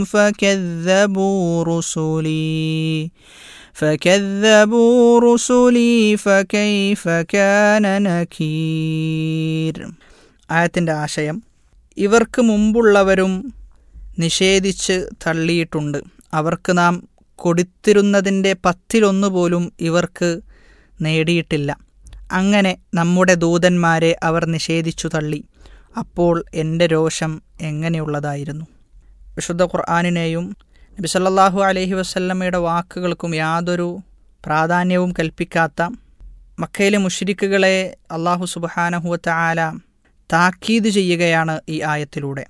فكذبوا رسلي فكذبوا رسلي فكيف كان نكير ആയത്തിൻ്റെ ആശയം ഇവർക്ക് മുമ്പുള്ളവരും നിഷേധിച്ച് തള്ളിയിട്ടുണ്ട് അവർക്ക് നാം കൊടുത്തിരുന്നതിൻ്റെ പത്തിലൊന്നു പോലും ഇവർക്ക് നേടിയിട്ടില്ല അങ്ങനെ നമ്മുടെ ദൂതന്മാരെ അവർ നിഷേധിച്ചു തള്ളി അപ്പോൾ എൻ്റെ രോഷം എങ്ങനെയുള്ളതായിരുന്നു വിശുദ്ധ ഖുർആാനിനെയും നബി സല്ലല്ലാഹു അലൈഹി വസല്ലമയുടെ വാക്കുകൾക്കും യാതൊരു പ്രാധാന്യവും കൽപ്പിക്കാത്ത മക്കയിലെ മുഷ്രിക്കുകളെ അള്ളാഹു സുബഹാനഹുവത്ത ആല താക്കീത് ചെയ്യുകയാണ് ഈ ആയത്തിലൂടെ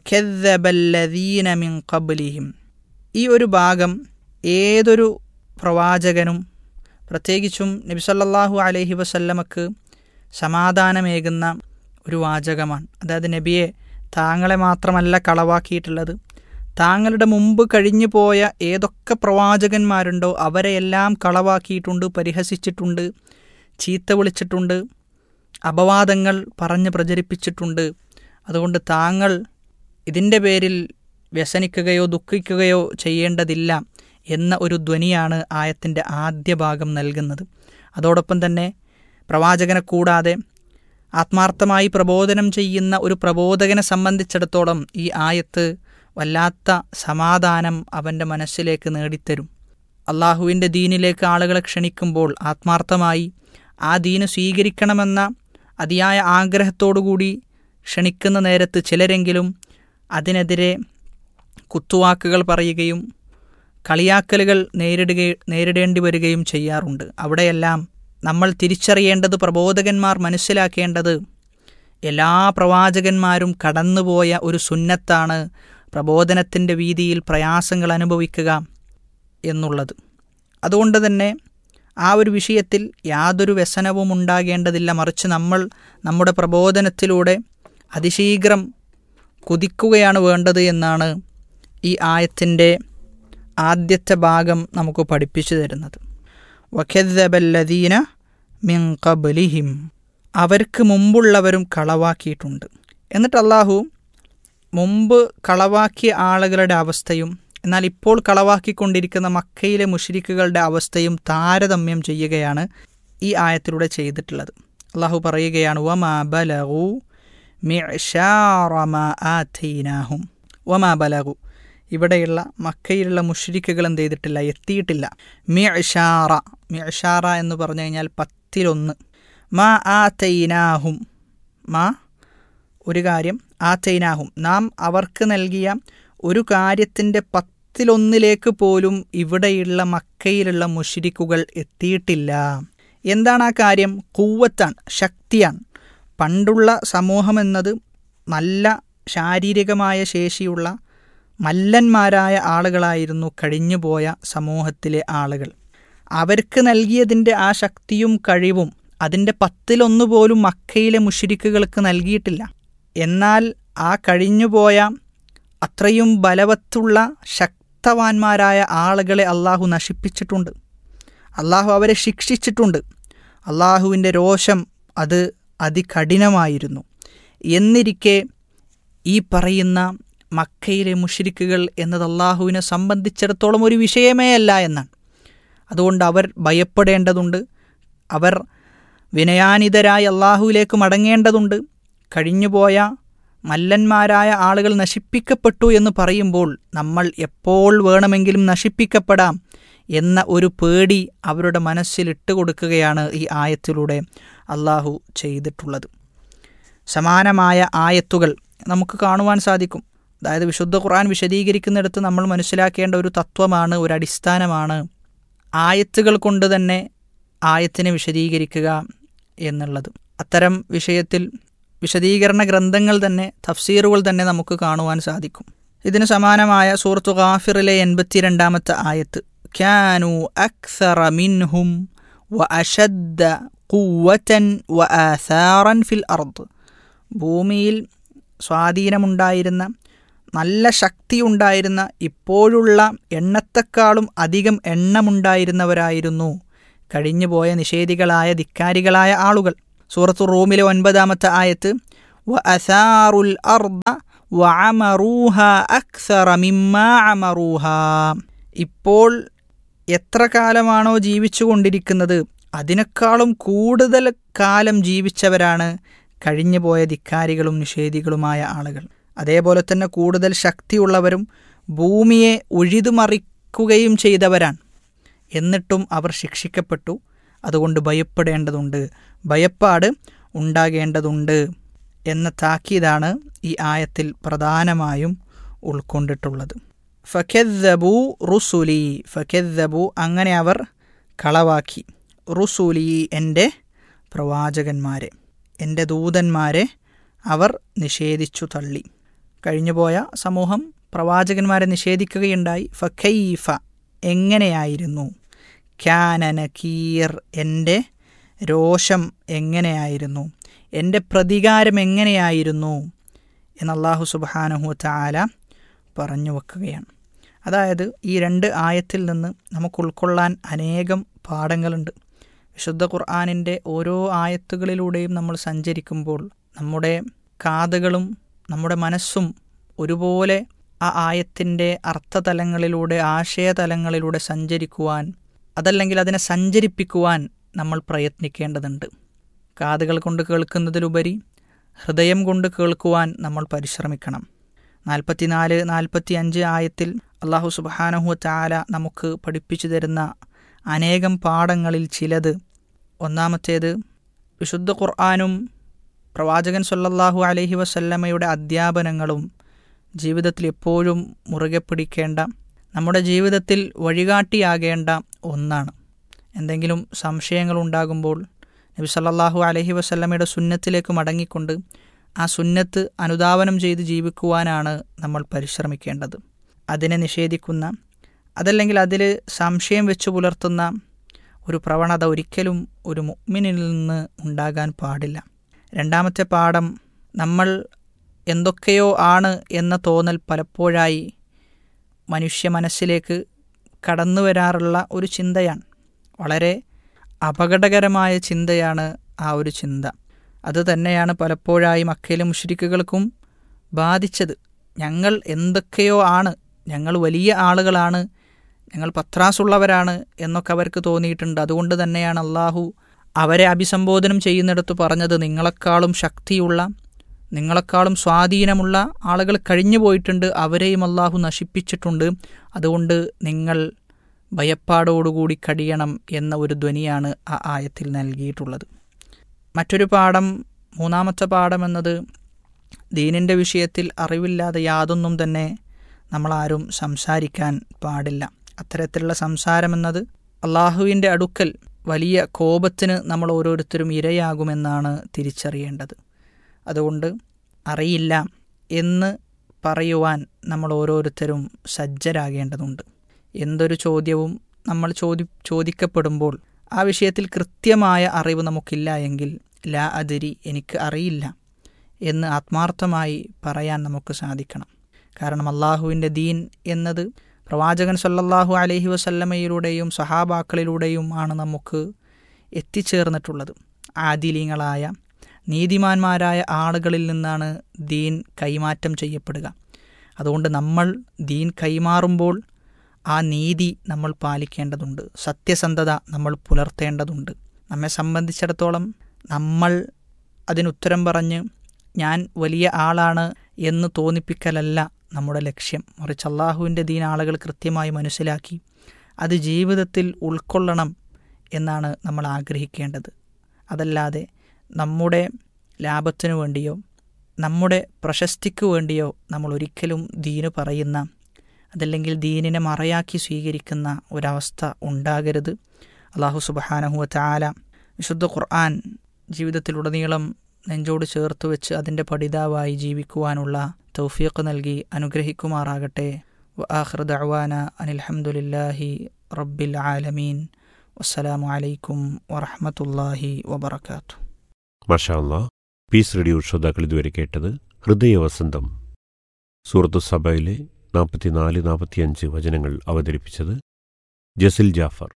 വഖദ്ദബല്ലദീന മിൻ ഖബ്ലിഹിം ഈ ഒരു ഭാഗം ഏതൊരു പ്രവാചകനും പ്രത്യേകിച്ചും നബി സല്ലല്ലാഹു അലൈഹി വസല്ലമക്ക് സമാധാനമേകുന്ന ഒരു വാചകമാണ് അതായത് നബിയെ താങ്കളെ മാത്രമല്ല കളവാക്കിയിട്ടുള്ളത് താങ്കളുടെ മുമ്പ് കഴിഞ്ഞു പോയ ഏതൊക്കെ പ്രവാചകന്മാരുണ്ടോ അവരെയെല്ലാം കളവാക്കിയിട്ടുണ്ട് പരിഹസിച്ചിട്ടുണ്ട് ചീത്ത വിളിച്ചിട്ടുണ്ട് അപവാദങ്ങൾ പറഞ്ഞ് പ്രചരിപ്പിച്ചിട്ടുണ്ട് അതുകൊണ്ട് താങ്കൾ ഇതിൻ്റെ പേരിൽ വ്യസനിക്കുകയോ ദുഃഖിക്കുകയോ ചെയ്യേണ്ടതില്ല എന്ന ഒരു ധ്വനിയാണ് ആയത്തിൻ്റെ ആദ്യ ഭാഗം നൽകുന്നത് അതോടൊപ്പം തന്നെ പ്രവാചകനെ കൂടാതെ ആത്മാർത്ഥമായി പ്രബോധനം ചെയ്യുന്ന ഒരു പ്രബോധകനെ സംബന്ധിച്ചിടത്തോളം ഈ ആയത്ത് വല്ലാത്ത സമാധാനം അവൻ്റെ മനസ്സിലേക്ക് നേടിത്തരും അള്ളാഹുവിൻ്റെ ദീനിലേക്ക് ആളുകളെ ക്ഷണിക്കുമ്പോൾ ആത്മാർത്ഥമായി ആ ദീന് സ്വീകരിക്കണമെന്ന അതിയായ ആഗ്രഹത്തോടുകൂടി ക്ഷണിക്കുന്ന നേരത്ത് ചിലരെങ്കിലും അതിനെതിരെ കുത്തുവാക്കുകൾ പറയുകയും കളിയാക്കലുകൾ നേരിടുക നേരിടേണ്ടി വരികയും ചെയ്യാറുണ്ട് അവിടെയെല്ലാം നമ്മൾ തിരിച്ചറിയേണ്ടത് പ്രബോധകന്മാർ മനസ്സിലാക്കേണ്ടത് എല്ലാ പ്രവാചകന്മാരും കടന്നുപോയ ഒരു സുന്നത്താണ് പ്രബോധനത്തിൻ്റെ വീതിയിൽ പ്രയാസങ്ങൾ അനുഭവിക്കുക എന്നുള്ളത് അതുകൊണ്ട് തന്നെ ആ ഒരു വിഷയത്തിൽ യാതൊരു വ്യസനവും ഉണ്ടാകേണ്ടതില്ല മറിച്ച് നമ്മൾ നമ്മുടെ പ്രബോധനത്തിലൂടെ അതിശീഘ്രം കുതിക്കുകയാണ് വേണ്ടത് എന്നാണ് ഈ ആയത്തിൻ്റെ ആദ്യത്തെ ഭാഗം നമുക്ക് പഠിപ്പിച്ചു തരുന്നത് വഖദ്ദബല്ലദീന മിൻ ഖബ്ലിഹിം അവർക്ക് മുമ്പുള്ളവരും കളവാക്കിയിട്ടുണ്ട് എന്നിട്ട് അള്ളാഹു മുമ്പ് കളവാക്കിയ ആളുകളുടെ അവസ്ഥയും എന്നാൽ ഇപ്പോൾ കളവാക്കിക്കൊണ്ടിരിക്കുന്ന മക്കയിലെ മുഷരിക്കുകളുടെ അവസ്ഥയും താരതമ്യം ചെയ്യുകയാണ് ഈ ആയത്തിലൂടെ ചെയ്തിട്ടുള്ളത് അള്ളാഹു പറയുകയാണ് വമാ ബലഗു മിഅ്ശാറ മാ ആതൈനാഹും വമാ ബലഗു ഇവിടെയുള്ള മക്കയിലുള്ള മുഷരിക്കുകൾ എന്ത് ചെയ്തിട്ടില്ല എത്തിയിട്ടില്ല മിഅ്ശാറ മിഅ്ശാറ എന്ന് പറഞ്ഞു കഴിഞ്ഞാൽ പത്തിലൊന്ന് മാ ആതൈനാഹും മാ ഒരു കാര്യം ആതൈനാഹും നാം അവർക്ക് നൽകിയ ഒരു കാര്യത്തിൻ്റെ പത്തിലൊന്നിലേക്ക് പോലും ഇവിടെയുള്ള മക്കയിലുള്ള മുഷിരിക്കുകൾ എത്തിയിട്ടില്ല എന്താണ് ആ കാര്യം കൂവത്താണ് ശക്തിയാണ് പണ്ടുള്ള സമൂഹമെന്നത് നല്ല ശാരീരികമായ ശേഷിയുള്ള മല്ലന്മാരായ ആളുകളായിരുന്നു കഴിഞ്ഞുപോയ സമൂഹത്തിലെ ആളുകൾ അവർക്ക് നൽകിയതിൻ്റെ ആ ശക്തിയും കഴിവും അതിൻ്റെ പത്തിലൊന്നു പോലും മക്കയിലെ മുഷിരിക്കുകൾക്ക് നൽകിയിട്ടില്ല എന്നാൽ ആ കഴിഞ്ഞുപോയ അത്രയും ബലവത്തുള്ള ശക്തവാന്മാരായ ആളുകളെ അള്ളാഹു നശിപ്പിച്ചിട്ടുണ്ട് അള്ളാഹു അവരെ ശിക്ഷിച്ചിട്ടുണ്ട് അള്ളാഹുവിൻ്റെ രോഷം അത് അതികഠിനമായിരുന്നു എന്നിരിക്കെ ഈ പറയുന്ന മക്കയിലെ മുഷിരിക്കുകൾ എന്നത് അള്ളാഹുവിനെ സംബന്ധിച്ചിടത്തോളം ഒരു വിഷയമേ അല്ല എന്നാണ് അതുകൊണ്ട് അവർ ഭയപ്പെടേണ്ടതുണ്ട് അവർ വിനയാനിതരായി അള്ളാഹുവിലേക്ക് മടങ്ങേണ്ടതുണ്ട് കഴിഞ്ഞുപോയ മല്ലന്മാരായ ആളുകൾ നശിപ്പിക്കപ്പെട്ടു എന്ന് പറയുമ്പോൾ നമ്മൾ എപ്പോൾ വേണമെങ്കിലും നശിപ്പിക്കപ്പെടാം എന്ന ഒരു പേടി അവരുടെ മനസ്സിൽ ഇട്ടുകൊടുക്കുകയാണ് ഈ ആയത്തിലൂടെ അള്ളാഹു ചെയ്തിട്ടുള്ളത് സമാനമായ ആയത്തുകൾ നമുക്ക് കാണുവാൻ സാധിക്കും അതായത് വിശുദ്ധ ഖുർആൻ വിശദീകരിക്കുന്നിടത്ത് നമ്മൾ മനസ്സിലാക്കേണ്ട ഒരു തത്വമാണ് ഒരു അടിസ്ഥാനമാണ് ആയത്തുകൾ കൊണ്ട് തന്നെ ആയത്തിനെ വിശദീകരിക്കുക എന്നുള്ളത് അത്തരം വിഷയത്തിൽ വിശദീകരണ ഗ്രന്ഥങ്ങൾ തന്നെ തഫ്സീറുകൾ തന്നെ നമുക്ക് കാണുവാൻ സാധിക്കും ഇതിന് സമാനമായ സൂറത്തു ഗാഫിറിലെ എൺപത്തിരണ്ടാമത്തെ ആയത്ത് ക്യാനു അക്സറ മിൻഹും വ അഷദ്ദ കൂവറ്റൻ വ ആസാറൻ ഫിൽ അർദ് ഭൂമിയിൽ സ്വാധീനമുണ്ടായിരുന്ന നല്ല ശക്തിയുണ്ടായിരുന്ന ഇപ്പോഴുള്ള എണ്ണത്തെക്കാളും അധികം എണ്ണമുണ്ടായിരുന്നവരായിരുന്നു കഴിഞ്ഞുപോയ നിഷേധികളായ ധിക്കാരികളായ ആളുകൾ സൂറത്തു റൂമിലെ ഒൻപതാമത്തെ ആയത്ത് വ അസാറുൽ അർദ വഅമറൂഹ അക്സറ മിമ്മാ അമറൂഹ ഇപ്പോൾ എത്ര കാലമാണോ ജീവിച്ചു കൊണ്ടിരിക്കുന്നത് അതിനേക്കാളും കൂടുതൽ കാലം ജീവിച്ചവരാണ് കഴിഞ്ഞു പോയ ധിക്കാരികളും നിഷേധികളുമായ ആളുകൾ അതേപോലെ തന്നെ കൂടുതൽ ശക്തിയുള്ളവരും ഭൂമിയെ ഉഴിതുമറിക്കുകയും ചെയ്തവരാണ് എന്നിട്ടും അവർ ശിക്ഷിക്കപ്പെട്ടു അതുകൊണ്ട് ഭയപ്പെടേണ്ടതുണ്ട് ഭയപ്പാട് ഉണ്ടാകേണ്ടതുണ്ട് എന്ന താക്കീതാണ് ഈ ആയത്തിൽ പ്രധാനമായും ഉൾക്കൊണ്ടിട്ടുള്ളത് ഫഖെദ്ദബു റുസുലി ഫഖെദ്ദബു അങ്ങനെ അവർ കളവാക്കി റുസുലി എൻ്റെ പ്രവാചകന്മാരെ എൻ്റെ ദൂതന്മാരെ അവർ നിഷേധിച്ചു തള്ളി കഴിഞ്ഞുപോയ സമൂഹം പ്രവാചകന്മാരെ നിഷേധിക്കുകയുണ്ടായി ഫഖൈഫ എങ്ങനെയായിരുന്നു ക്യാന നക്കീർ എൻ്റെ രോഷം എങ്ങനെയായിരുന്നു എൻ്റെ പ്രതികാരം എങ്ങനെയായിരുന്നു എന്ന് അള്ളാഹു സുബാനഹു താല പറഞ്ഞു വെക്കുകയാണ് അതായത് ഈ രണ്ട് ആയത്തിൽ നിന്ന് നമുക്ക് ഉൾക്കൊള്ളാൻ അനേകം പാഠങ്ങളുണ്ട് വിശുദ്ധ ഖുർആാനിൻ്റെ ഓരോ ആയത്തുകളിലൂടെയും നമ്മൾ സഞ്ചരിക്കുമ്പോൾ നമ്മുടെ കാതുകളും നമ്മുടെ മനസ്സും ഒരുപോലെ ആ ആയത്തിൻ്റെ അർത്ഥതലങ്ങളിലൂടെ ആശയതലങ്ങളിലൂടെ സഞ്ചരിക്കുവാൻ അതല്ലെങ്കിൽ അതിനെ സഞ്ചരിപ്പിക്കുവാൻ നമ്മൾ പ്രയത്നിക്കേണ്ടതുണ്ട് കാതുകൾ കൊണ്ട് കേൾക്കുന്നതിലുപരി ഹൃദയം കൊണ്ട് കേൾക്കുവാൻ നമ്മൾ പരിശ്രമിക്കണം നാൽപ്പത്തിനാല് നാൽപ്പത്തി അഞ്ച് ആയത്തിൽ അള്ളാഹു സുബാനഹു ചാല നമുക്ക് പഠിപ്പിച്ചു തരുന്ന അനേകം പാഠങ്ങളിൽ ചിലത് ഒന്നാമത്തേത് വിശുദ്ധ ഖുർആാനും പ്രവാചകൻ സല്ലല്ലാഹു അലൈഹി വസല്ലമയുടെ അധ്യാപനങ്ങളും ജീവിതത്തിൽ എപ്പോഴും മുറുകെ പിടിക്കേണ്ട നമ്മുടെ ജീവിതത്തിൽ വഴികാട്ടിയാകേണ്ട ഒന്നാണ് എന്തെങ്കിലും സംശയങ്ങൾ ഉണ്ടാകുമ്പോൾ നബി സല്ലല്ലാഹു അലൈഹി വസല്ലമയുടെ സുന്നത്തിലേക്ക് മടങ്ങിക്കൊണ്ട് ആ സുന്നത്ത് അനുധാവനം ചെയ്ത് ജീവിക്കുവാനാണ് നമ്മൾ പരിശ്രമിക്കേണ്ടത് അതിനെ നിഷേധിക്കുന്ന അതല്ലെങ്കിൽ അതിൽ സംശയം വെച്ച് പുലർത്തുന്ന ഒരു പ്രവണത ഒരിക്കലും ഒരു മുഅ്മിനിൽ നിന്ന് ഉണ്ടാകാൻ പാടില്ല രണ്ടാമത്തെ പാഠം നമ്മൾ എന്തൊക്കെയോ ആണ് എന്ന തോന്നൽ പലപ്പോഴായി മനുഷ്യ മനസ്സിലേക്ക് കടന്നു വരാറുള്ള ഒരു ചിന്തയാണ് വളരെ അപകടകരമായ ചിന്തയാണ് ആ ഒരു ചിന്ത അത് തന്നെയാണ് പലപ്പോഴായി മക്കയിലെ മുഷരിക്കുകൾക്കും ബാധിച്ചത് ഞങ്ങൾ എന്തൊക്കെയോ ആണ് ഞങ്ങൾ വലിയ ആളുകളാണ് ഞങ്ങൾ പത്രാസുള്ളവരാണ് എന്നൊക്കെ അവർക്ക് തോന്നിയിട്ടുണ്ട് അതുകൊണ്ട് തന്നെയാണ് അള്ളാഹു അവരെ അഭിസംബോധനം ചെയ്യുന്നിടത്ത് പറഞ്ഞത് നിങ്ങളെക്കാളും ശക്തിയുള്ള നിങ്ങളെക്കാളും സ്വാധീനമുള്ള ആളുകൾ കഴിഞ്ഞു പോയിട്ടുണ്ട് അവരെയും അള്ളാഹു നശിപ്പിച്ചിട്ടുണ്ട് അതുകൊണ്ട് നിങ്ങൾ ഭയപ്പാടോടുകൂടി കഴിയണം എന്ന ഒരു ധ്വനിയാണ് ആ ആയത്തിൽ നൽകിയിട്ടുള്ളത് മറ്റൊരു പാഠം മൂന്നാമത്തെ പാഠം എന്നത് ദീനിൻ്റെ വിഷയത്തിൽ അറിവില്ലാതെ യാതൊന്നും തന്നെ നമ്മളാരും സംസാരിക്കാൻ പാടില്ല അത്തരത്തിലുള്ള സംസാരമെന്നത് അള്ളാഹുവിൻ്റെ അടുക്കൽ വലിയ കോപത്തിന് നമ്മൾ ഓരോരുത്തരും ഇരയാകുമെന്നാണ് തിരിച്ചറിയേണ്ടത് അതുകൊണ്ട് അറിയില്ല എന്ന് പറയുവാൻ നമ്മൾ ഓരോരുത്തരും സജ്ജരാകേണ്ടതുണ്ട് എന്തൊരു ചോദ്യവും നമ്മൾ ചോദി ചോദിക്കപ്പെടുമ്പോൾ ആ വിഷയത്തിൽ കൃത്യമായ അറിവ് നമുക്കില്ല എങ്കിൽ ലാ അതിരി എനിക്ക് അറിയില്ല എന്ന് ആത്മാർത്ഥമായി പറയാൻ നമുക്ക് സാധിക്കണം കാരണം അള്ളാഹുവിൻ്റെ ദീൻ എന്നത് പ്രവാചകൻ സല്ലല്ലാഹു അലൈഹി വസല്ലമയിലൂടെയും സഹാബാക്കളിലൂടെയും ആണ് നമുക്ക് എത്തിച്ചേർന്നിട്ടുള്ളത് ആദിലീങ്ങളായ നീതിമാന്മാരായ ആളുകളിൽ നിന്നാണ് ദീൻ കൈമാറ്റം ചെയ്യപ്പെടുക അതുകൊണ്ട് നമ്മൾ ദീൻ കൈമാറുമ്പോൾ ആ നീതി നമ്മൾ പാലിക്കേണ്ടതുണ്ട് സത്യസന്ധത നമ്മൾ പുലർത്തേണ്ടതുണ്ട് നമ്മെ സംബന്ധിച്ചിടത്തോളം നമ്മൾ അതിനുത്തരം പറഞ്ഞ് ഞാൻ വലിയ ആളാണ് എന്ന് തോന്നിപ്പിക്കലല്ല നമ്മുടെ ലക്ഷ്യം മറിച്ച് അള്ളാഹുവിൻ്റെ ദീൻ ആളുകൾ കൃത്യമായി മനസ്സിലാക്കി അത് ജീവിതത്തിൽ ഉൾക്കൊള്ളണം എന്നാണ് നമ്മൾ ആഗ്രഹിക്കേണ്ടത് അതല്ലാതെ നമ്മുടെ ലാഭത്തിനു വേണ്ടിയോ നമ്മുടെ പ്രശസ്തിക്ക് വേണ്ടിയോ നമ്മൾ ഒരിക്കലും ദീന് പറയുന്ന അതല്ലെങ്കിൽ ദീനിനെ മറയാക്കി സ്വീകരിക്കുന്ന ഒരവസ്ഥ ഉണ്ടാകരുത് അള്ളാഹു സുബഹാനഹുവ ചാല വിശുദ്ധ ഖുർആൻ ജീവിതത്തിലുടനീളം നെഞ്ചോട് ചേർത്ത് വെച്ച് അതിൻ്റെ പഠിതാവായി ജീവിക്കുവാനുള്ള തൗഫീഖ് നൽകി അനുഗ്രഹിക്കുമാറാകട്ടെ വആഖിർ ദഅവാന അനിൽഹംദുലില്ലാഹി റബ്ബിൽ ആലമീൻ വസ്സലാമു അലൈക്കും വറഹ്മത്തുള്ളാഹി വബറകാതുഹു മഷാല്ല പീസ് റേഡിയോ ശ്രോതാക്കൾ ഇതുവരെ കേട്ടത് ഹൃദയവസന്തം സൂറത്തു സഭയിലെ നാൽപ്പത്തിനാല് നാൽപ്പത്തിയഞ്ച് വചനങ്ങൾ അവതരിപ്പിച്ചത് ജസിൽ ജാഫർ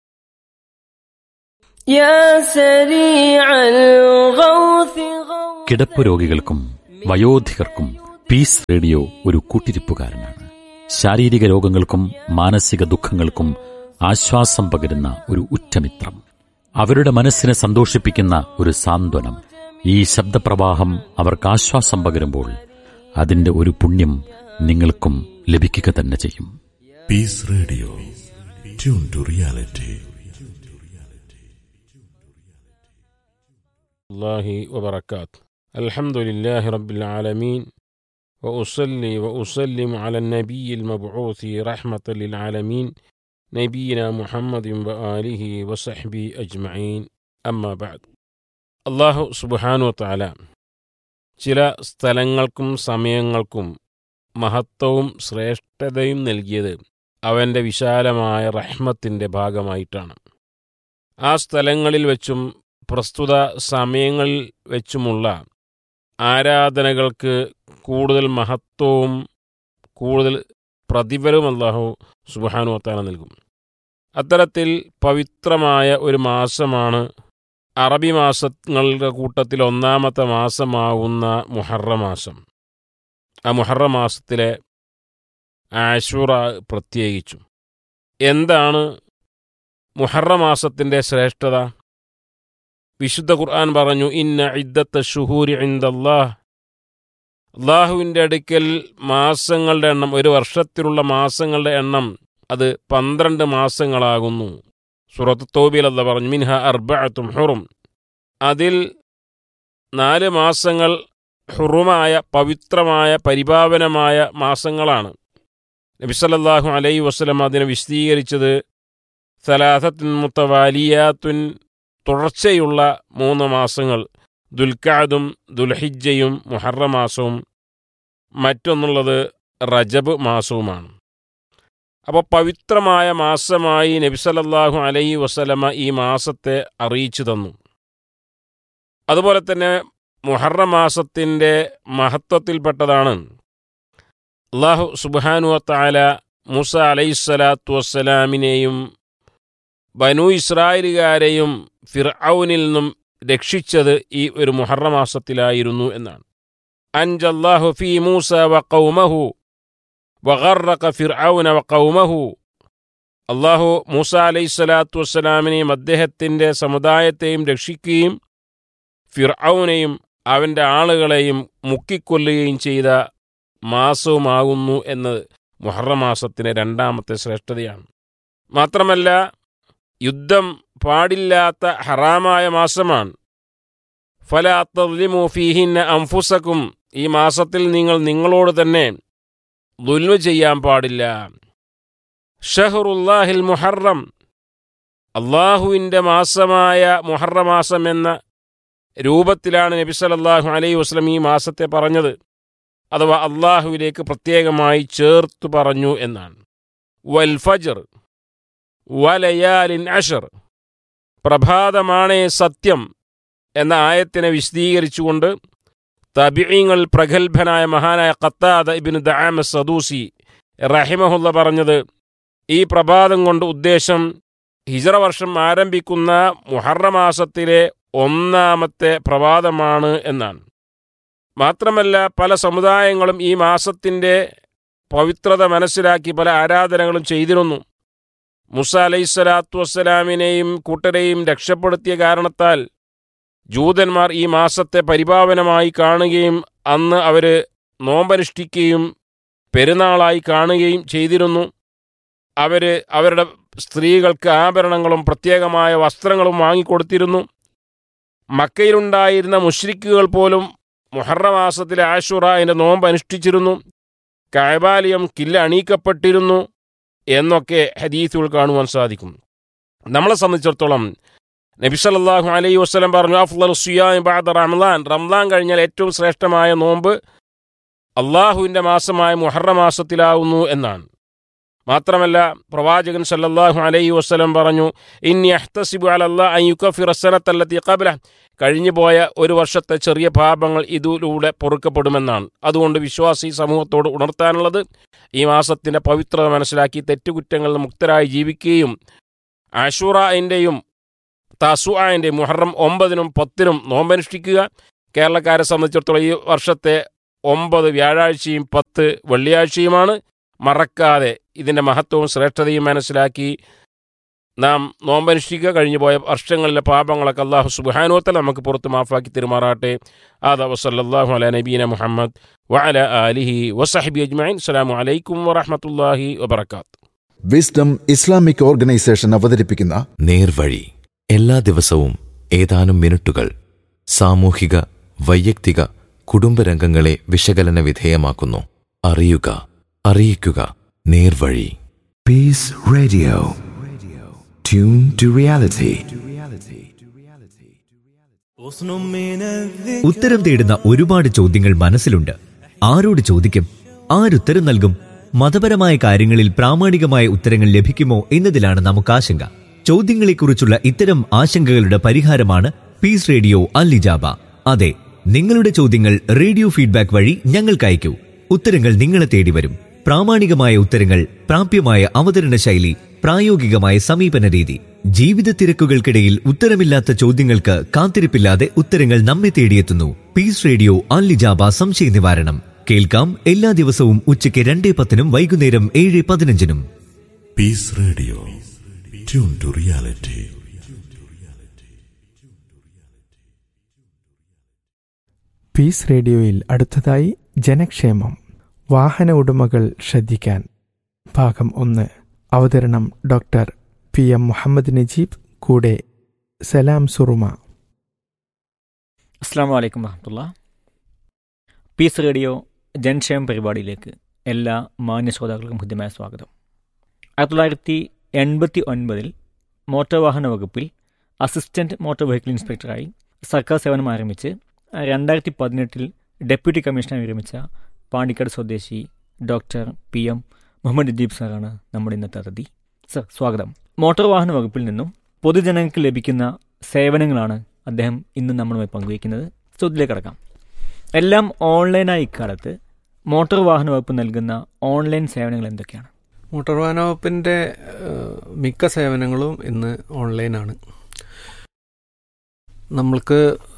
يا سريع الغوث غوث കിടപ്പ് രോഗികൾക്കും വയോധികർക്കും പീസ് റേഡിയോ ഒരു കൂട്ടിരിപ്പുകാരനാണ് ശാരീരിക രോഗങ്ങൾക്കും മാനസിക ദുഃഖങ്ങൾക്കും ആശ്വാസം പകരുന്ന ഒരു ഉറ്റമിത്രം അവരുടെ മനസ്സിനെ സന്തോഷിപ്പിക്കുന്ന ഒരു സാന്ത്വനം ഈ ശബ്ദപ്രവാഹം അവർക്ക് ആശ്വാസം പകരുമ്പോൾ അതിന്റെ ഒരു പുണ്യം നിങ്ങൾക്കും ലഭിക്കുക തന്നെ ചെയ്യും Peace Radio. Tune to reality. الله وبركاته الحمد لله رب العالمين وأصلي وأسلم على النبي المبعوث رحمة للعالمين نبينا محمد وآله وصحبه أجمعين أما بعد അള്ളാഹു സുബാനു താല ചില സ്ഥലങ്ങൾക്കും സമയങ്ങൾക്കും മഹത്വവും ശ്രേഷ്ഠതയും നൽകിയത് അവൻ്റെ വിശാലമായ റഹ്മത്തിൻ്റെ ഭാഗമായിട്ടാണ് ആ സ്ഥലങ്ങളിൽ വെച്ചും പ്രസ്തുത സമയങ്ങളിൽ വെച്ചുമുള്ള ആരാധനകൾക്ക് കൂടുതൽ മഹത്വവും കൂടുതൽ പ്രതിഫലവും അള്ളാഹു സുബാനു വത്താന നൽകും അത്തരത്തിൽ പവിത്രമായ ഒരു മാസമാണ് അറബി മാസങ്ങളുടെ കൂട്ടത്തിൽ ഒന്നാമത്തെ മാസമാവുന്ന മുഹറ മാസം ആ മുഹറ മാസത്തിലെ ആഷുറ പ്രത്യേകിച്ചും എന്താണ് മുഹറ മാസത്തിൻ്റെ ശ്രേഷ്ഠത വിശുദ്ധ ഖുർആൻ പറഞ്ഞു ഇന്ന ഇദ്ദത്ത ഷുഹൂരി ഇന്ദല്ലാഹ് അള്ളാഹുവിൻ്റെ അടുക്കൽ മാസങ്ങളുടെ എണ്ണം ഒരു വർഷത്തിലുള്ള മാസങ്ങളുടെ എണ്ണം അത് പന്ത്രണ്ട് മാസങ്ങളാകുന്നു സുറത്ത് തോബിൽ അല്ല പറഞ്ഞു മിൻഹ അർബഅത്തും ഹുറും അതിൽ നാല് മാസങ്ങൾ ഹുറുമായ പവിത്രമായ പരിപാവനമായ മാസങ്ങളാണ് നബിസല്ലാഹു അലൈ വസ്ലം അതിനെ വിശദീകരിച്ചത് സലാസത്തിൻ മുത്തവാലിയാത്തുൻ തുടർച്ചയുള്ള മൂന്ന് മാസങ്ങൾ ദുൽഖാദും ദുൽഹിജ്ജയും മുഹറ മാസവും മറ്റൊന്നുള്ളത് റജബ് മാസവുമാണ് അപ്പോൾ പവിത്രമായ മാസമായി നബിസലല്ലാഹു അലൈഹി വസലമ ഈ മാസത്തെ അറിയിച്ചു തന്നു അതുപോലെ തന്നെ മുഹറ മാസത്തിൻ്റെ മഹത്വത്തിൽപ്പെട്ടതാണ് അള്ളാഹു സുബാനു താല മൂസ അലൈഹിസ്സലാത്തു വസ്സലാമിനെയും ബനു ഇസ്രായേലുകാരെയും ഫിർഔനിൽ നിന്നും രക്ഷിച്ചത് ഈ ഒരു മുഹറ മാസത്തിലായിരുന്നു എന്നാണ് അൻജല്ലാഹു ഫി മൂസ വ കൗമഹു വഗറഖ ഫിർഔന വ കൗമഹു അള്ളാഹു മൂസ അലൈഹി സ്വലാത്തു വസ്സലാമിനെയും അദ്ദേഹത്തിൻ്റെ സമുദായത്തെയും രക്ഷിക്കുകയും ഫിർഔനെയും അവൻ്റെ ആളുകളെയും മുക്കിക്കൊല്ലുകയും ചെയ്ത മാസവുമാകുന്നു എന്നത് മുഹറ മാസത്തിൻ്റെ രണ്ടാമത്തെ ശ്രേഷ്ഠതയാണ് മാത്രമല്ല യുദ്ധം പാടില്ലാത്ത ഹറാമായ മാസമാണ് ഫല തദ്ലിമു ഫീഹിന്ന അംഫുസക്കും ഈ മാസത്തിൽ നിങ്ങൾ നിങ്ങളോട് തന്നെ ദുൽമ ചെയ്യാൻ പാടില്ല ഷഹറുല്ലാഹിൽ മുഹറം അള്ളാഹുവിൻ്റെ മാസമായ മുഹറ മാസം എന്ന രൂപത്തിലാണ് നബി സല്ലല്ലാഹു അലൈഹി വസ്ലം ഈ മാസത്തെ പറഞ്ഞത് അഥവാ അള്ളാഹുവിലേക്ക് പ്രത്യേകമായി ചേർത്തു പറഞ്ഞു എന്നാണ് വൽ ഫജർ വലയാലിൻ അഷർ പ്രഭാതമാണേ സത്യം എന്ന ആയത്തിനെ വിശദീകരിച്ചുകൊണ്ട് തബിങ്ങൾ പ്രഗത്ഭനായ മഹാനായ ഖത്താദ ഇബിൻ ദാമ സദൂസി റഹിമഹുല്ല പറഞ്ഞത് ഈ പ്രഭാതം കൊണ്ട് ഉദ്ദേശം ഹിജറ വർഷം ആരംഭിക്കുന്ന മുഹറ മാസത്തിലെ ഒന്നാമത്തെ പ്രഭാതമാണ് എന്നാണ് മാത്രമല്ല പല സമുദായങ്ങളും ഈ മാസത്തിൻ്റെ പവിത്രത മനസ്സിലാക്കി പല ആരാധനകളും ചെയ്തിരുന്നു മുസ അലൈഹിസ്സലാത്തു വസ്സലാമിനെയും കൂട്ടരെയും രക്ഷപ്പെടുത്തിയ കാരണത്താൽ ജൂതന്മാർ ഈ മാസത്തെ പരിപാവനമായി കാണുകയും അന്ന് അവർ നോമ്പനുഷ്ഠിക്കുകയും പെരുന്നാളായി കാണുകയും ചെയ്തിരുന്നു അവർ അവരുടെ സ്ത്രീകൾക്ക് ആഭരണങ്ങളും പ്രത്യേകമായ വസ്ത്രങ്ങളും വാങ്ങിക്കൊടുത്തിരുന്നു മക്കയിലുണ്ടായിരുന്ന മുഷ്രിക്കുകൾ പോലും മുഹറ മാസത്തിലെ ആഷുറ അതിൻ്റെ നോമ്പ് അനുഷ്ഠിച്ചിരുന്നു കൈബാലയം കില്ല അണീക്കപ്പെട്ടിരുന്നു എന്നൊക്കെ ഹദീസുകൾ കാണുവാൻ സാധിക്കും നമ്മളെ സംബന്ധിച്ചിടത്തോളം നബി സല്ലല്ലാഹു അലൈഹി വസല്ലം പറഞ്ഞു അഫ്ളൽ സിയാം ബഅദ റമളാൻ റംളാൻ കഴിഞ്ഞാൽ ഏറ്റവും ശ്രേഷ്ഠമായ നോമ്പ് അള്ളാഹുവിൻ്റെ മാസമായ മുഹറ മാസത്തിലാവുന്നു എന്നാണ് മാത്രമല്ല പ്രവാചകൻ സല്ലല്ലാഹു അലൈഹി വസല്ലം പറഞ്ഞു ഇന്നി അഹ്തസിബു അലല്ലാ അൻ യുകഫിറ സനത്തല്ലത്തി ഖബ്ല കഴിഞ്ഞു പോയ ഒരു വർഷത്തെ ചെറിയ പാപങ്ങൾ ഇതിലൂടെ പൊറുക്കപ്പെടുമെന്നാണ് അതുകൊണ്ട് വിശ്വാസി സമൂഹത്തോട് ഉണർത്താനുള്ളത് ഈ മാസത്തിൻ്റെ പവിത്രത മനസ്സിലാക്കി തെറ്റുകുറ്റങ്ങളിൽ മുക്തരായി ജീവിക്കുകയും ആഷൂറയിൻ്റെയും തസുആൻ്റെയും മുഹറം ഒമ്പതിനും പത്തിനും നോമ്പനുഷ്ഠിക്കുക കേരളക്കാരെ സംബന്ധിച്ചിടത്തോളം ഈ വർഷത്തെ ഒമ്പത് വ്യാഴാഴ്ചയും പത്ത് വെള്ളിയാഴ്ചയുമാണ് മറക്കാതെ ഇതിൻ്റെ മഹത്വവും ശ്രേഷ്ഠതയും മനസ്സിലാക്കി നാം നോമ്പനുഷ്ഠിക്കുക കഴിഞ്ഞു പോയ വർഷങ്ങളിലെ പാപങ്ങളൊക്കെ അള്ളാഹു സുബാനോത്തല നമുക്ക് പുറത്ത് മാഫാക്കി തെരുമാറാട്ടെ ആദ വസല്ലാഹു അല നബീന മുഹമ്മദ് വഅല ആലിഹി വസഹബി അജ്മൈൻ അസ്സലാമു അലൈക്കും വറഹമത്തല്ലാഹി വബർക്കാത്ത് വിസ്ഡം ഇസ്ലാമിക് ഓർഗനൈസേഷൻ അവതരിപ്പിക്കുന്ന നേർവഴി എല്ലാ ദിവസവും ഏതാനും മിനിറ്റുകൾ സാമൂഹിക വൈയക്തിക കുടുംബരംഗങ്ങളെ വിശകലന വിധേയമാക്കുന്നു അറിയുക അറിയിക്കുക നേർവഴി Peace Radio. Tune to reality. ഉത്തരം തേടുന്ന ഒരുപാട് ചോദ്യങ്ങൾ മനസ്സിലുണ്ട് ആരോട് ചോദിക്കും ആരുത്തരം നൽകും മതപരമായ കാര്യങ്ങളിൽ പ്രാമാണികമായ ഉത്തരങ്ങൾ ലഭിക്കുമോ എന്നതിലാണ് നമുക്ക് ആശങ്ക ചോദ്യങ്ങളെക്കുറിച്ചുള്ള ഇത്തരം ആശങ്കകളുടെ പരിഹാരമാണ് പീസ് റേഡിയോ അല്ലിജാബ അതെ നിങ്ങളുടെ ചോദ്യങ്ങൾ റേഡിയോ ഫീഡ്ബാക്ക് വഴി ഞങ്ങൾക്ക് അയക്കൂ ഉത്തരങ്ങൾ നിങ്ങളെ തേടി വരും പ്രാമാണികമായ ഉത്തരങ്ങൾ പ്രാപ്യമായ അവതരണ ശൈലി പ്രായോഗികമായ സമീപന രീതി ജീവിത തിരക്കുകൾക്കിടയിൽ ഉത്തരമില്ലാത്ത ചോദ്യങ്ങൾക്ക് കാത്തിരിപ്പില്ലാതെ ഉത്തരങ്ങൾ നമ്മെ തേടിയെത്തുന്നു പീസ് റേഡിയോ അല്ലിജാബ സംശയ നിവാരണം കേൾക്കാം എല്ലാ ദിവസവും ഉച്ചയ്ക്ക് രണ്ടേ പത്തിനും വൈകുന്നേരം ഏഴ് പതിനഞ്ചിനും Peace Radio. Tune to reality. Peace റേഡിയോയിൽ അടുത്തതായി ജനക്ഷേമം വാഹന ഉടമകൾ ശ്രദ്ധിക്കാൻ ഭാഗം ഒന്ന് അവതരണം doctor P M Muhammad Najeeb കൂടെ സലാം സുറുമ അസ്സാം വലൈക്കും വറഹമുല്ല പീസ് റേഡിയോ ജനക്ഷേമ പരിപാടിയിലേക്ക് എല്ലാ മാന്യ ശ്രോതാക്കൾക്കും ഹൃദ്യമായ സ്വാഗതം ആയിരത്തി തൊള്ളായിരത്തി എൺപത്തി ഒൻപതിൽ മോട്ടോർ വാഹന വകുപ്പിൽ അസിസ്റ്റന്റ് മോട്ടോർ വെഹിക്കിൾ ഇൻസ്പെക്ടറായി സർക്കാർ സേവനം ആരംഭിച്ച് രണ്ടായിരത്തി പതിനെട്ടിൽ ഡെപ്യൂട്ടി കമ്മീഷണർ വിരമിച്ച പാണ്ടിക്കാട് സ്വദേശി doctor P M Muhammad Najeeb സാറാണ് നമ്മുടെ ഇന്നത്തെ അതിഥി സർ സ്വാഗതം മോട്ടോർ വാഹന വകുപ്പിൽ നിന്നും പൊതുജനങ്ങൾക്ക് ലഭിക്കുന്ന സേവനങ്ങളാണ് അദ്ദേഹം ഇന്ന് നമ്മളുമായി പങ്കുവയ്ക്കുന്നത് ചോദ്യത്തിലേക്ക് കടക്കാം എല്ലാം ഓൺലൈനായി ഇക്കാലത്ത് മോട്ടോർ വാഹന വകുപ്പ് നൽകുന്ന ഓൺലൈൻ സേവനങ്ങൾ എന്തൊക്കെയാണ് മോട്ടോർ വാഹന വകുപ്പിൻ്റെ മിക്ക സേവനങ്ങളും ഇന്ന് ഓൺലൈനാണ് നമ്മൾക്ക്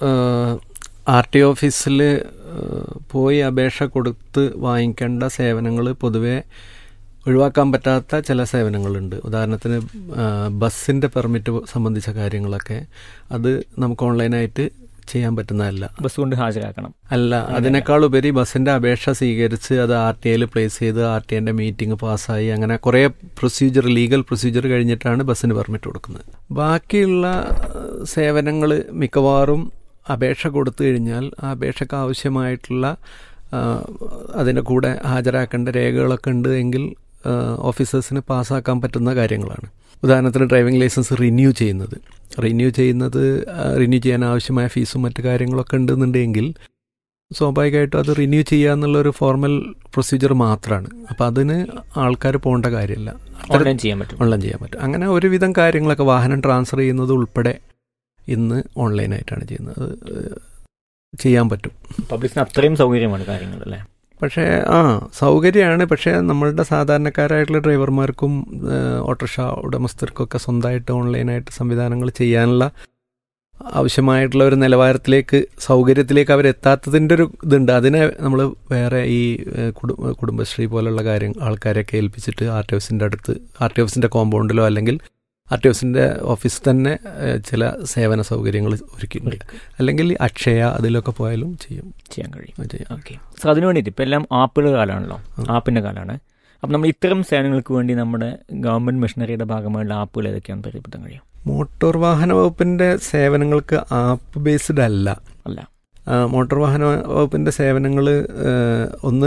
ആർ ടി ഓഫീസിൽ പോയി അപേക്ഷ കൊടുത്ത് വാങ്ങിക്കേണ്ട സേവനങ്ങൾ പൊതുവെ ഒഴിവാക്കാൻ പറ്റാത്ത ചില സേവനങ്ങളുണ്ട് ഉദാഹരണത്തിന് ബസ്സിൻ്റെ പെർമിറ്റ് സംബന്ധിച്ച കാര്യങ്ങളൊക്കെ അത് നമുക്ക് ഓൺലൈനായിട്ട് ചെയ്യാൻ പറ്റുന്നതല്ല ബസ് കൊണ്ട് ഹാജരാക്കണം അല്ല അതിനേക്കാൾ ഉപരി ബസ്സിന്റെ അപേക്ഷ സ്വീകരിച്ച് അത് ആർ ടി ഐയിൽ പ്ലേസ് ചെയ്ത് ആർ ടി ഐന്റെ മീറ്റിംഗ് പാസ്സായി അങ്ങനെ കുറേ പ്രൊസീജിയർ ലീഗൽ പ്രൊസീജിയർ കഴിഞ്ഞിട്ടാണ് ബസ്സിന് പെർമിറ്റ് കൊടുക്കുന്നത് ബാക്കിയുള്ള സേവനങ്ങൾ മിക്കവാറും അപേക്ഷ കൊടുത്തു കഴിഞ്ഞാൽ ആ അപേക്ഷയ്ക്ക് ആവശ്യമായിട്ടുള്ള അതിൻ്റെ കൂടെ ഹാജരാക്കേണ്ട രേഖകളൊക്കെ ഉണ്ട് എങ്കിൽ ഓഫീസേഴ്സിന് പാസ്സാക്കാൻ പറ്റുന്ന കാര്യങ്ങളാണ് ഉദാഹരണത്തിന് ഡ്രൈവിംഗ് ലൈസൻസ് റിന്യൂ ചെയ്യുന്നത് റിന്യൂ ചെയ്യുന്നത് റിന്യൂ ചെയ്യാൻ ആവശ്യമായ ഫീസും മറ്റു കാര്യങ്ങളൊക്കെ ഉണ്ടെന്നുണ്ടെങ്കിൽ സ്വാഭാവികമായിട്ടും അത് റിന്യൂ ചെയ്യുക എന്നുള്ളൊരു ഫോർമൽ പ്രൊസീജിയർ മാത്രമാണ് അപ്പോൾ അതിന് ആൾക്കാർ പോകേണ്ട കാര്യമില്ല ഓൺലൈൻ ചെയ്യാൻ പറ്റും ഓൺലൈൻ ചെയ്യാൻ പറ്റും അങ്ങനെ ഒരുവിധം കാര്യങ്ങളൊക്കെ വാഹനം ട്രാൻസ്ഫർ ചെയ്യുന്നത് ഉൾപ്പെടെ ഇന്ന് ഓൺലൈനായിട്ടാണ് ചെയ്യുന്നത് അത് ചെയ്യാൻ പറ്റും പബ്ലിക്കിന് അത്രയും സൗകര്യമാണ് കാര്യങ്ങൾ അല്ലേ പക്ഷേ ആ സൗകര്യമാണ് പക്ഷേ നമ്മളുടെ സാധാരണക്കാരായിട്ടുള്ള ഡ്രൈവർമാർക്കും ഓട്ടോറിക്ഷ ഉടമസ്ഥർക്കൊക്കെ സ്വന്തമായിട്ട് ഓൺലൈനായിട്ട് സംവിധാനങ്ങൾ ചെയ്യാനുള്ള ആവശ്യമായിട്ടുള്ള ഒരു നിലവാരത്തിലേക്ക് സൗകര്യത്തിലേക്ക് അവരെത്താത്തതിൻ്റെ ഒരു ഇതുണ്ട് അതിനെ നമ്മൾ വേറെ ഈ കുടുംബശ്രീ പോലുള്ള കാര്യം ആൾക്കാരെയൊക്കെ ഏൽപ്പിച്ചിട്ട് ആർ ടി ഓഫീസിൻ്റെ അടുത്ത് ആർ ടി ഓഫീസിൻ്റെ കോമ്പൗണ്ടിലോ അല്ലെങ്കിൽ ആർ ടി ഓഫീസിൻ്റെ ഓഫീസിൽ തന്നെ ചില സേവന സൗകര്യങ്ങൾ ഒരുക്കിയിട്ടുണ്ട് അല്ലെങ്കിൽ അക്ഷയ അതിലൊക്കെ പോയാലും ചെയ്യും ചെയ്യാൻ കഴിയും ചെയ്യാം ഓക്കെ സോ അതിന് വേണ്ടിയിട്ട് ഇപ്പം എല്ലാം ആപ്പുകളുടെ കാലമാണല്ലോ ആപ്പിൻ്റെ കാലമാണ് അപ്പം നമ്മൾ ഇത്തരം സേവനങ്ങൾക്ക് വേണ്ടി നമ്മുടെ ഗവൺമെൻറ് മിഷനറിയുടെ ഭാഗമായുള്ള ആപ്പുകൾ ഏതൊക്കെയാണെന്ന് പരിചയപ്പെടുത്താൻ കഴിയും മോട്ടോർ വാഹന വകുപ്പിൻ്റെ സേവനങ്ങൾക്ക് ആപ്പ് ബേസ്ഡ് അല്ല അല്ല മോട്ടോർ വാഹന വകുപ്പിൻ്റെ സേവനങ്ങൾ ഒന്ന്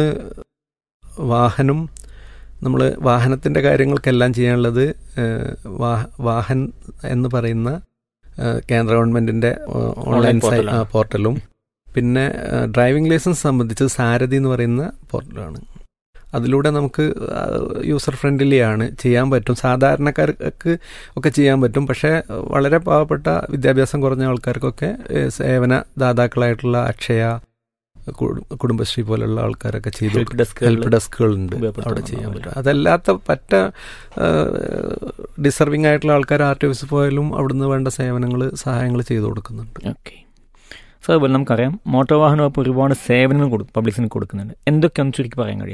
വാഹനം നമ്മൾ വാഹനത്തിൻ്റെ കാര്യങ്ങൾക്കെല്ലാം ചെയ്യാനുള്ളത് വാഹൻ എന്ന് പറയുന്ന കേന്ദ്ര ഗവൺമെൻറ്റിൻ്റെ ഓൺലൈൻ പോർട്ടലും പിന്നെ ഡ്രൈവിംഗ് ലൈസൻസ് സംബന്ധിച്ച് സാരഥി എന്ന് പറയുന്ന പോർട്ടലാണ് അതിലൂടെ നമുക്ക് യൂസർ ഫ്രണ്ട്ലി ആണ് ചെയ്യാൻ പറ്റും സാധാരണക്കാർക്ക് ഒക്കെ ചെയ്യാൻ പറ്റും പക്ഷേ വളരെ പാവപ്പെട്ട വിദ്യാഭ്യാസം കുറഞ്ഞ ആൾക്കാർക്കൊക്കെ സേവന ദാതാക്കളായിട്ടുള്ള അക്ഷയ കുടുംബശ്രീ പോലുള്ള ആൾക്കാരൊക്കെ ചെയ്തു ഹെൽപ്പ് ഡെസ്കുകളുണ്ട് അവിടെ ചെയ്യാൻ പറ്റും അതല്ലാത്ത പറ്റ ഡിസർവിംഗ് ആയിട്ടുള്ള ആൾക്കാർ ആർ ടി ഓഫീസിൽ പോയാലും അവിടുന്ന് വേണ്ട സേവനങ്ങൾ സഹായങ്ങൾ ചെയ്തു കൊടുക്കുന്നുണ്ട് ഓക്കെ സോ അതുപോലെ നമുക്കറിയാം മോട്ടോർ വാഹന വകുപ്പ് ഒരുപാട് സേവനങ്ങൾ കൊടുക്കും പബ്ലിക്കിന് കൊടുക്കുന്നുണ്ട് എന്തൊക്കെയാണെന്ന് ചുരുക്കി പറയാൻ കഴിയും